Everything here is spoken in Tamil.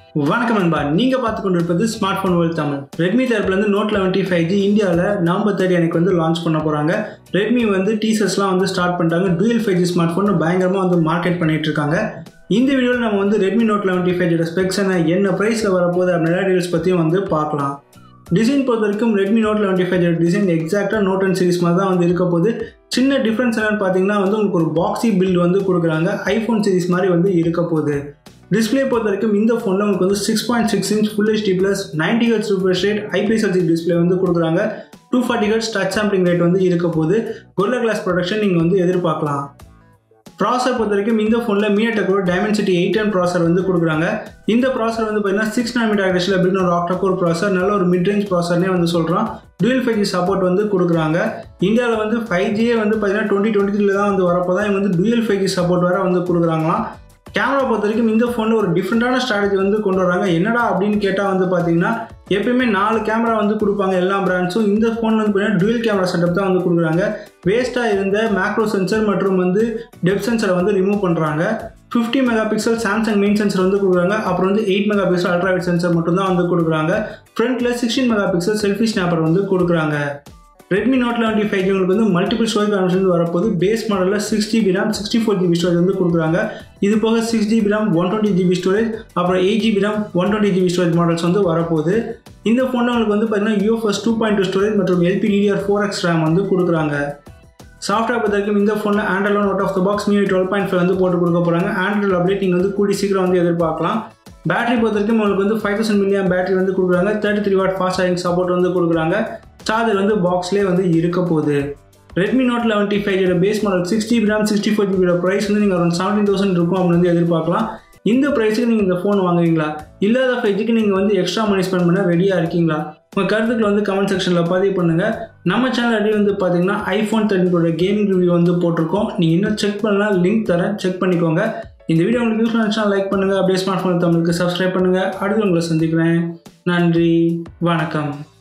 வணக்கம் நண்பா நீங்கள் பார்த்து கொண்டிருப்பது smart phone world Tamil Redmi தரப்புலேருந்து நோட் லெவன்ட்டி ஃபைவ் ஜி இந்தியாவில் நவம்பர் தேர்ட்டி அன்னைக்கு வந்து லான்ச் பண்ண போகிறாங்க ரெட்மி வந்து டீசர்ஸ்லாம் வந்து ஸ்டார்ட் பண்ணிட்டாங்க dual five G smart phone பயங்கரமாக வந்து மார்க்கெட் பண்ணிட்டு இருக்காங்க இந்த வீடியோவில் நம்ம வந்து ரெட்மி நோட் லெவன்ட்டி ஃபைவ் ஜியோட ஸ்பெக்ஸ் என்ன என்ன ப்ரைஸில் வரப்போகுது அப்படின்ற டீல்ஸ் பற்றியும் வந்து பார்க்கலாம் டிசைன் பொறுத்த வரைக்கும் Redmi note eleven T five design எக்ஸாக்டாக நோட் அண்ட் சீரிஸ் மாதிரி தான் வந்து இருக்க போகுது சின்ன டிஃப்ரென்ஸ் என்னன்னு பார்த்தீங்கன்னா வந்து உங்களுக்கு ஒரு பாக்ஸி பில்ட் வந்து கொடுக்குறாங்க ஐஃபோன் சீரிஸ் மாதிரி வந்து இருக்க போகுது டிஸ்பிளே பொறுத்த வரைக்கும் இந்த ஃபோனில் உங்களுக்கு வந்து six point six inch full HD plus ninety H refresh rate IPS LC display வந்து கொடுக்குறாங்க two forty hertz touch sampling rate வந்து இருக்க போகுது கொல்ல கிளாஸ் ப்ரொடக்ஷன் நீங்கள் வந்து எதிர்பார்க்கலாம் ப்ராசர் பொறுத்த வரைக்கும் இந்த ஃபோனில் மீடியாடெக்கோட டைமென்சிட்டி எயிட் டென் ப்ராசர் வந்து கொடுக்குறாங்க இந்த ப்ராசர் வந்து பார்த்தீங்கன்னா சிக்ஸ் நாமிட் ஆக்டேஷில் அப்படின்னு ஒரு ஆக்டோகோர் ப்ராசர் நல்ல ஒரு மிட் ரேஞ்ச் ப்ராசர்னே வந்து சொல்கிறோம் டுவெல் ஃபைவ் ஜி சப்போர்ட் வந்து கொடுக்குறாங்க இந்தியாவில் வந்து ஃபைவ் ஜியே வந்து பார்த்தீங்கன்னா டுவெண்ட்டி டுவெண்ட்டி த்ரீல தான் வந்து வரப்போ தான் இவங்க வந்து டுவெல் ஃபைவ் ஜி சப்போர்ட் வேறு வந்து கொடுக்குறாங்களாம் கேமரா பொறுத்த வரைக்கும் இந்த ஃபோனில் ஒரு டிஃப்ரெண்ட்டான ஸ்ட்ராட்டஜி வந்து கொண்டு வராங்க என்னடா அப்படின்னு கேட்டால் வந்து பார்த்தீங்கன்னா எப்பயுமே நாலு கேமரா வந்து கொடுப்பாங்க எல்லா பிராண்ட்ஸும் இந்த ஃபோன் வந்து பார்த்தீங்கன்னா டுவெல் கேமரா செட்டப் தான் வந்து கொடுக்குறாங்க வேஸ்ட்டாக இருந்த மேக்ரோ சென்சர் மற்றும் வந்து டெப் சென்சரை வந்து ரிமூவ் பண்ணுறாங்க fifty mega pixel Samsung main sensor வந்து கொடுக்குறாங்க அப்புறம் வந்து eight mega pixel ultrawide sensor மட்டும் தான் வந்து கொடுக்குறாங்க ஃப்ரண்ட்டில் sixteen mega pixel selfie snapper வந்து கொடுக்குறாங்க ரெட்மி நோட் லெவன்ட்டி ஃபைவ் உங்களுக்கு வந்து மல்டிபிள் ஸ்டோரேஜ் ஆப்ஷன் வரப்போது பேஸ் மாடலில் six GB RAM sixty four GB storage வந்து கொடுக்குறாங்க இது போக six GB RAM one twenty GB storage அப்புறம் eight GB RAM one twenty GB storage models வந்து வரப்போகுது இந்த ஃபோனில் உங்களுக்கு வந்து பார்த்தீங்கன்னா UFS two point two storage மற்றும் எல்பிடிஆர் ஃபோர் எக்ஸ் ரேம் வந்து கொடுக்குறாங்க சாஃப்ட்வேர் பொறுத்த வரைக்கும் இந்த ஃபோனில் Android out of the box மீ டுவெல் பாயிண்ட் ஃபைவ் வந்து போட்டு கொடுக்க போகிறாங்க ஆண்ட்ராய்ட் அப்டேட் நீங்கள் வந்து கூடி சீக்கிரம் வந்து எதிர்பார்க்கலாம் பேட்டரி பொறுத்த வரைக்கும் உங்களுக்கு வந்து ஃபைவ் தௌசண்ட் மில்லியம் பேட்டரி வந்து கொடுக்குறாங்க thirty three watt fast charging support வந்து கொடுக்குறாங்க சார்ஜர் வந்து பாக்ஸ்லேயே வந்து இருக்க போகுது Redmi note eleven T five base model six GB RAM sixty four ஜிபியோட ப்ரைஸ் வந்து நீங்கள் அரௌண்ட் செவன்டீன் தௌசண்ட் இருக்கும் அப்படின்னு வந்து எதிர்பார்க்கலாம் இந்த ப்ரைஸுக்கு நீங்கள் இந்த ஃபோன் வாங்குவீங்களா இல்லாத ஃபைஜுக்கு நீங்கள் வந்து எக்ஸ்ட்ரா மணி ஸ்பெண்ட் பண்ண ரெடியாக இருக்கீங்களா உங்கள் கருத்துக்களை வந்து கமெண்ட் செக்ஷனில் பதிவு பண்ணுங்கள் நம்ம சேனல் அடி வந்து பார்த்தீங்கன்னா ஐஃபோன் தேர்ட்டினோட கேமிங் ரிவ்யூ வந்து போட்டிருக்கோம் நீங்கள் இன்னும் செக் பண்ணலாம் லிங்க் தரேன் செக் பண்ணிக்கோங்க இந்த வீடியோ உங்களுக்கு யூஸ் இருந்துச்சுன்னா லைக் பண்ணுங்கள் அப்படியே ஸ்மார்ட் ஃபோன் தமிழுக்கு சப்ஸ்கிரைப் பண்ணுங்கள் அடுத்து உங்களை சந்திக்கிறேன் நன்றி வணக்கம்